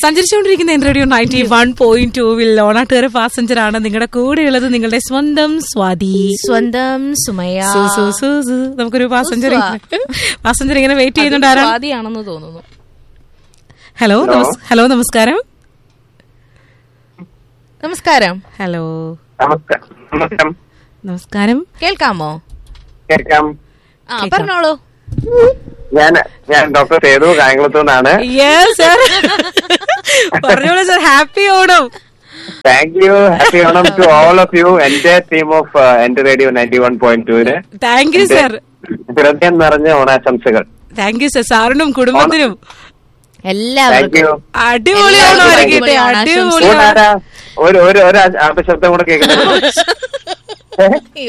സഞ്ചരിച്ചുകൊണ്ടിരിക്കുന്ന എൻ radio ninety one point ടൂവിൽ ഓണാട്ടുകാരെ പാസഞ്ചർ ആണ് നിങ്ങളുടെ കൂടെയുള്ളത് നിങ്ങളുടെ സ്വന്തം സ്വാതി സ്വന്തം സുമയ സു, സു, സു, സു. നമുക്കൊരു പാസഞ്ചർ പാസഞ്ചർ ഇങ്ങനെ വെയിറ്റ് ചെയ്യുന്നുണ്ട് ആരാണ് സ്വാതിയാണെന്ന് തോന്നുന്നു ഹലോ നമസ്- ഹലോ നമസ്കാരം നമസ്കാരം ഹലോ നമസ്കാരം നമസ്കാരം നമസ്കാരം കേൾക്കാമോ കേൾക്കാം ആ പറഞ്ഞോളൂ ഞാൻ ഞാൻ ഡോക്ടർ സേതു കായംകുളത്തു നിന്നാണ് യെസ് സർ പറഞ്ഞോളൂ sir happy Onam thank you happy Onam to all of you എന്റെ ടീം ഓഫ് എന്റെ റേഡിയോ നയൻറ്റി വൺ പോയിന്റ് ടുവിന് താങ്ക് യു സർ ഹൃദയം നിറഞ്ഞ ഓണാശംസകൾ താങ്ക് യു സർ സാറിനും കുടുംബത്തിനും താങ്ക് എല്ലാവർക്കും യു അടിപൊളി എല്ലാവർക്കും ഓണം അടിപൊളി ആയിരിക്കട്ടെ ഓണാശംസകൾ. അടിപൊളി ഓണം. ഒരു ഒരു ഒരു അപശബ്ദം കൂടെ കേൾക്കുന്നത് ഈ